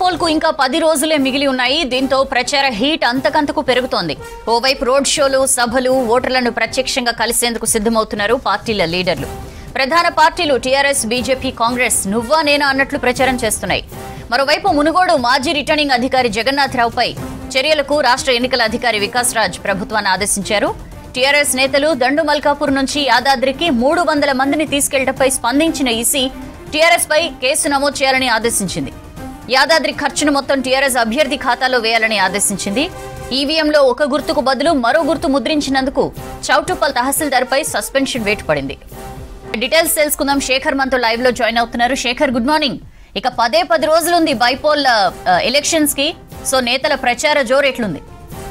bypoll కు ఇంకా పది రోజులే మిగిలి ఉన్నాయి దీంతో ప్రచార హీట్ అంతకంతకు పెరుగుతోంది ఓవైపు రోడ్ షోలు సభలు ఓటర్లను ప్రత్యక్షంగా కలిసేందుకు సిద్ధమవుతున్నారు పార్టీల లీడర్లు ప్రధాన పార్టీలు టీఆర్ఎస్ బీజేపీ కాంగ్రెస్ నువ్వా నేనా అన్నట్లు ప్రచారం చేస్తున్నాయి మరోవైపు మునుగోడు మాజీ రిటర్నింగ్ అధికారి జగన్నాథరావుపై చర్యలకు రాష్ట్ర ఎన్నికల అధికారి వికాస్ రాజ్ ప్రభుత్వాన్ని ఆదేశించారు టీఆర్ఎస్ నేతలు దండు మల్కాపూర్ నుంచి యాదాద్రికి మూడు వందల మందిని తీసుకెళ్లడంపై స్పందించిన ఈసీ టీఆర్ఎస్ పై కేసు నమోదు చేయాలని ఆదేశించింది యాదాద్రి ఖర్చును మొత్తం టీఆర్ఎస్ అభ్యర్థి ఖాతాలో వేయాలని ఆదేశించింది ఈవీఎంలో ఒక గుర్తుకు బదులు మరో గుర్తు ముద్రించినందుకు చౌటుప్పల్ తహసీల్దార్ పై సస్పెన్షన్ వేటు పడింది డీటెయిల్స్ తెలుసుకుందాం శేఖర్ మనతో లైవ్ లో జాయిన్ అవుతున్నారు శేఖర్ గుడ్ మార్నింగ్ ఇక పదే పది రోజులుంది బైపోల్ ఎలక్షన్స్ కి సో నేతల ప్రచార జోరు ఎట్లుంది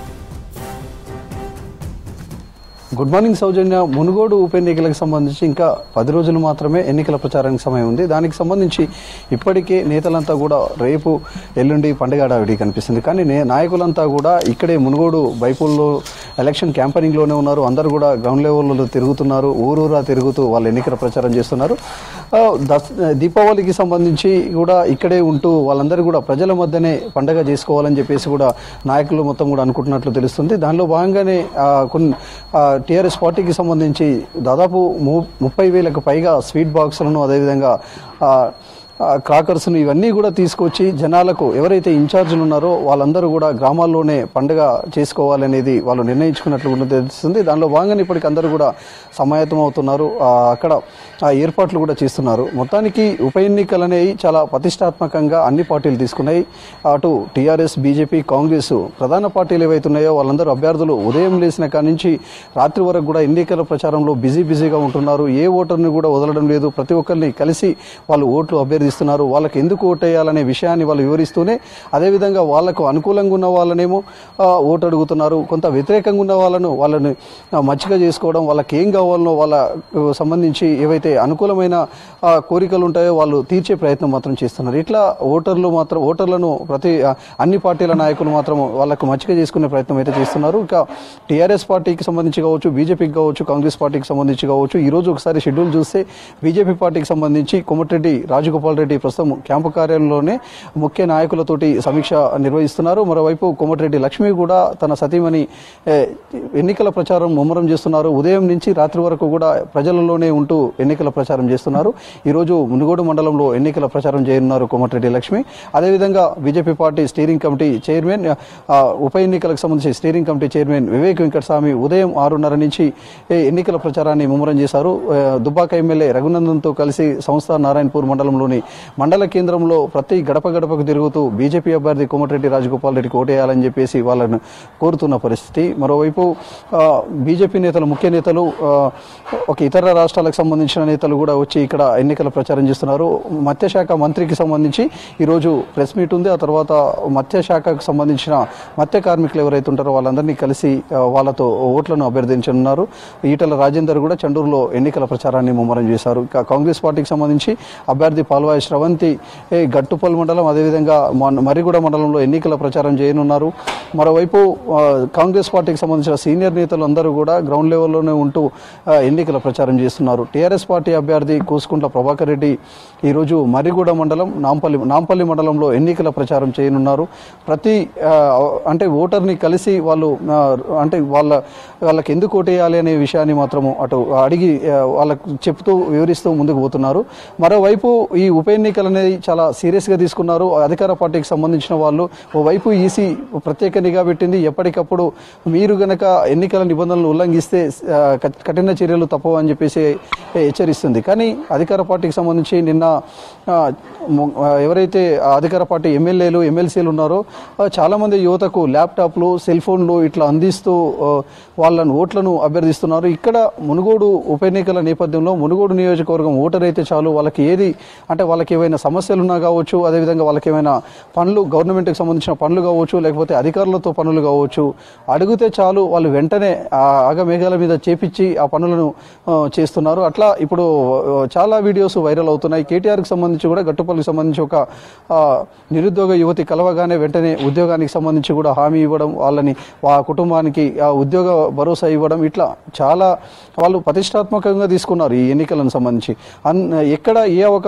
గుడ్ మార్నింగ్ సౌజన్య మునుగోడు ఉప ఎన్నికలకు సంబంధించి ఇంకా పది రోజులు మాత్రమే ఎన్నికల ప్రచారానికి సమయం ఉంది దానికి సంబంధించి ఇప్పటికే నేతలంతా కూడా రేపు ఎల్లుండి పండుగ హడావిడి కనిపిస్తుంది కానీ నే- నాయకులంతా కూడా ఇక్కడే మునుగోడు బైపోల్లో ఎలక్షన్ క్యాంపెయినింగ్లోనే ఉన్నారు అందరూ కూడా గ్రౌండ్ లెవెల్లో తిరుగుతున్నారు ఊరూరా తిరుగుతూ వాళ్ళు ఎన్నికల ప్రచారం చేస్తున్నారు ఆ, దస్ దీపావళికి సంబంధించి కూడా ఇక్కడే ఉంటూ వాళ్ళందరూ కూడా ప్రజల మధ్యనే పండగ చేసుకోవాలని చెప్పేసి కూడా నాయకులు మొత్తం కూడా అనుకుంటున్నట్లు తెలుస్తుంది దానిలో భాగంగానే ఆ, కొన్ని టీఆర్ఎస్ పార్టీకి సంబంధించి దాదాపు ము- ముప్పై వేలకు పైగా స్వీట్ బాక్సులను అదేవిధంగా ఆ, ఆ, క్రాకర్స్ను ఇవన్నీ కూడా తీసుకొచ్చి జనాలకు ఎవరైతే ఇన్ఛార్జీలు ఉన్నారో వాళ్ళందరూ కూడా గ్రామాల్లోనే పండుగ చేసుకోవాలనేది వాళ్ళు నిర్ణయించుకున్నట్లు కూడా తెలుస్తుంది దానిలో భాగంగానే ఇప్పటికి అందరూ కూడా సమాయత్తం అవుతున్నారు ఆ, అక్కడ ఆ ఏర్పాట్లు కూడా చేస్తున్నారు మొత్తానికి ఉప ఎన్నికలు అనేవి చాలా ప్రతిష్టాత్మకంగా అన్ని పార్టీలు తీసుకున్నాయి అటు టీఆర్ఎస్ బీజేపీ కాంగ్రెస్ ప్రధాన పార్టీలు ఏవైతే ఉన్నాయో వాళ్ళందరూ అభ్యర్థులు ఉదయం లేచిన కాడి నుంచి రాత్రి వరకు కూడా ఎన్నికల ప్రచారంలో బిజీ బిజీగా ఉంటున్నారు ఏ ఓటర్ని కూడా వదలడం లేదు ప్రతి ఒక్కరిని కలిసి వాళ్ళు ఓట్లు అభ్యర్థిస్తున్నారు వాళ్ళకి ఎందుకు ఓటేయాలనే విషయాన్ని వాళ్ళు వివరిస్తూనే అదేవిధంగా వాళ్ళకు అనుకూలంగా ఉన్న వాళ్ళనేమో ఆ, ఓటు అడుగుతున్నారు కొంత వ్యతిరేకంగా ఉన్న వాళ్ళను వాళ్ళని ఆ, మచ్చిక చేసుకోవడం వాళ్ళకి ఏం కావాలనో వాళ్ళకు సంబంధించి ఏవైతే అనుకూలమైన ఆ, కోరికలు ఉంటాయో వాళ్ళు తీర్చే ప్రయత్నం మాత్రం చేస్తున్నారు ఇట్లా ఓటర్లు మాత్రం ఓటర్లను ప్రతి ఆ, అన్ని పార్టీల నాయకులు మాత్రం వాళ్ళకు మచ్చిక చేసుకునే ప్రయత్నం అయితే చేస్తున్నారు ఇక టీఆర్ఎస్ పార్టీకి సంబంధించి కావచ్చు బీజేపీకి కావచ్చు కాంగ్రెస్ పార్టీకి సంబంధించి కావచ్చు ఈ రోజు ఒకసారి షెడ్యూల్ చూస్తే బీజేపీ పార్టీకి సంబంధించి కోమటిరెడ్డి రాజగోపాల్ రెడ్డి ప్రస్తుతం క్యాంపు కార్యాలయంలోనే ముఖ్య నాయకులతోటి సమీక్ష నిర్వహిస్తున్నారు మరోవైపు కోమటిరెడ్డి లక్ష్మి కూడా తన సతీమణి ఏ, ఎన్నికల ప్రచారం ముమ్మరం చేస్తున్నారు ఉదయం నుంచి రాత్రి వరకు కూడా ప్రజలలోనే ఉంటూ ఎన్నికల ప్రచారం చేస్తున్నారు ఈ రోజు మునుగోడు మండలంలో ఎన్నికల ప్రచారం చేయనున్నారు కోమటిరెడ్డి లక్ష్మి అదేవిధంగా BJP party steering committee chairman ఆ, ఉప ఎన్నికలకు సంబంధించి steering committee chairman Vivek Venkataswamy ఉదయం ఆరున్నర నుంచి ఏ, ఎన్నికల ప్రచారాన్ని ముమ్మరం చేశారు ఆ, దుబ్బాక ఎమ్మెల్యే రఘునందన్తో కలిసి సంస్థ నారాయణపూర్ మండలంలోని మండల కేంద్రంలో ప్రతి గడప గడపకు తిరుగుతూ బీజేపీ అభ్యర్థి కోమటిరెడ్డి రాజగోపాల్ రెడ్డికి ఓటేయాలని చెప్పేసి వాళ్ళను కోరుతున్న పరిస్థితి మరోవైపు ఆ, బీజేపీ నేతలు ముఖ్య నేతలు ఆ, ఒక ఇతర రాష్ట్రాలకు సంబంధించిన నేతలు కూడా వచ్చి ఇక్కడ ఎన్నికల ప్రచారం చేస్తున్నారు మత్స్యశాఖ మంత్రికి సంబంధించి ఈరోజు ప్రెస్ మీట్ ఉంది ఆ తర్వాత మత్స్యశాఖకు సంబంధించిన మత్స్య కార్మికులు ఎవరైతే ఉంటారో వాళ్ళందరినీ కలిసి ఆ, వాళ్ళతో ఓట్లను అభ్యర్థించనున్నారు ఈటల రాజేందర్ కూడా చండూరులో ఎన్నికల ప్రచారాన్ని ముమ్మరం చేశారు ఇక కాంగ్రెస్ పార్టీకి సంబంధించి అభ్యర్థి పాల్వాయి శ్రవంతి ఏ, గట్టుపల్ మండలం అదేవిధంగా మన- మరిగూడ మండలంలో ఎన్నికల ప్రచారం చేయనున్నారు మరోవైపు ఆ, కాంగ్రెస్ పార్టీకి సంబంధించిన సీనియర్ నేతలు అందరూ కూడా గ్రౌండ్ లెవెల్లోనే ఉంటూ ఆ, ఎన్నికల ప్రచారం చేస్తున్నారు టీఆర్ఎస్ పార్టీ అభ్యర్థి కూసుకుంట్ల ప్రభాకర్ రెడ్డి ఈరోజు మరిగూడ మండలం నాంపల్లి నాంపల్లి మండలంలో ఎన్నికల ప్రచారం చేయనున్నారు ప్రతి ఆ, అంటే ఓటర్ని కలిసి వాళ్ళు ఆ, అంటే వాళ్ళ వాళ్ళకి ఎందుకు ఓటేయాలి అనే విషయాన్ని మాత్రము అటు అడిగి ఆ, వాళ్ళకు చెప్తూ వివరిస్తూ ముందుకు పోతున్నారు మరోవైపు ఈ ఉప ఎన్నికలు అనేది చాలా సీరియస్గా తీసుకున్నారు అధికార పార్టీకి సంబంధించిన వాళ్ళు ఓవైపు ఈసీ ప్రత్యేక నిఘా పెట్టింది ఎప్పటికప్పుడు మీరు గనక ఎన్నికల నిబంధనలు ఉల్లంఘిస్తే ఆ, కఠ- కఠిన చర్యలు తప్పవు అని చెప్పేసి హెచ్చరిస్తుంది కానీ అధికార పార్టీకి సంబంధించి నిన్న ఆ, ము- ఆ, ఎవరైతే ఆ అధికార పార్టీ ఎమ్మెల్యేలు ఎమ్మెల్సీలు ఉన్నారో ఆ, చాలా మంది యువతకు ల్యాప్టాప్లు సెల్ ఫోన్లు ఇట్లా అందిస్తూ ఆ, వాళ్ళను ఓట్లను అభ్యర్థిస్తున్నారు ఇక్కడ మునుగోడు ఉప ఎన్నికల నేపథ్యంలో మునుగోడు నియోజకవర్గం ఓటర్ అయితే చాలు వాళ్ళకి ఏది అంటే వాళ్ళకి ఏవైనా సమస్యలు ఉన్నా కావచ్చు అదేవిధంగా వాళ్ళకి ఏమైనా పనులు గవర్నమెంట్కి సంబంధించిన పనులు కావచ్చు లేకపోతే అధికారులతో పనులు కావచ్చు అడిగితే చాలు వాళ్ళు వెంటనే ఆ ఆగమేఘాల మీద చేపించి ఆ పనులను ఆ, చేస్తున్నారు అట్లా ఇప్పుడు ఆ, చాలా వీడియోస్ వైరల్ అవుతున్నాయి కేటీఆర్కి సంబంధించి కూడా గట్టుపల్లికి సంబంధించి ఒక ఆ, నిరుద్యోగ యువతి కలవగానే వెంటనే ఉద్యోగానికి సంబంధించి కూడా హామీ ఇవ్వడం వాళ్ళని ఆ కుటుంబానికి ఆ ఉద్యోగ భరోసా ఇవ్వడం ఇట్లా చాలా వాళ్ళు ప్రతిష్టాత్మకంగా తీసుకున్నారు ఈ ఎన్నికలను సంబంధించి అన్ ఎక్కడ ఏ అవకాశం వచ్చినా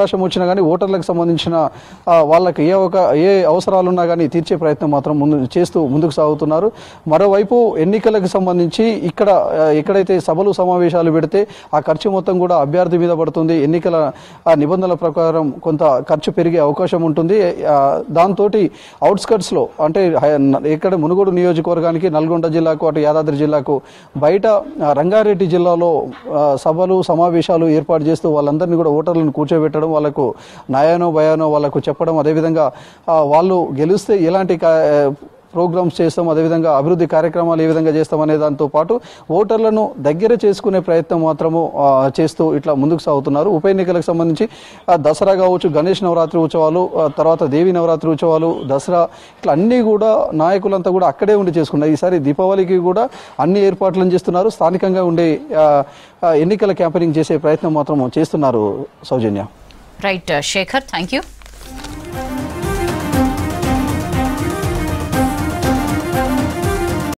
కానీ ఓటర్లకు సంబంధించిన ఆ, వాళ్ళకి ఏ ఒక ఏ అవసరాలున్నా కానీ తీర్చే ప్రయత్నం మాత్రం ముందు చేస్తూ ముందుకు సాగుతున్నారు మరోవైపు ఎన్నికలకు సంబంధించి ఇక్కడ ఆ, ఎక్కడైతే సభలు సమావేశాలు పెడితే ఆ ఖర్చు మొత్తం కూడా అభ్యర్థి మీద పడుతుంది ఎన్నికల ఆ నిబంధనల ప్రకారం కొంత ఖర్చు పెరిగే అవకాశం ఉంటుంది దాంతో అవుట్స్కట్స్లో అంటే హై- ఇక్కడ మునుగోడు నియోజకవర్గానికి నల్గొండ జిల్లాకు అటు యాదాద్రి జిల్లాకు బయట ఆ, రంగారెడ్డి జిల్లాలో ఆ, సభలు సమావేశాలు ఏర్పాటు చేస్తూ వాళ్ళందరినీ కూడా ఓటర్లను కూర్చోబెట్టడం వాళ్ళకు నయానో భయానో వాళ్ళకు చెప్పడం అదేవిధంగా ఆ, వాళ్ళు గెలిస్తే ఎలాంటి కా- ప్రోగ్రామ్స్ చేస్తాం అదేవిధంగా అభివృద్ధి కార్యక్రమాలు ఏ విధంగా చేస్తాం అనే దాంతో పాటు ఓటర్లను దగ్గర చేసుకునే ప్రయత్నం మాత్రము ఆ, చేస్తూ ఇట్లా ముందుకు సాగుతున్నారు ఉప ఎన్నికలకు సంబంధించి ఆ, దసరా కావచ్చు గణేష్ నవరాత్రి ఉత్సవాలు ఆ, తర్వాత దేవి నవరాత్రి ఉత్సవాలు దసరా ఇట్లా అన్నీ కూడా నాయకులంతా కూడా అక్కడే ఉండి చేసుకున్నారు ఈసారి దీపావళికి కూడా అన్ని ఏర్పాట్లను చేస్తున్నారు స్థానికంగా ఉండే ఆ, ఆ, ఎన్నికల క్యాంపెయినింగ్ చేసే ప్రయత్నం మాత్రం చేస్తున్నారు Soujanya right Shekar thank you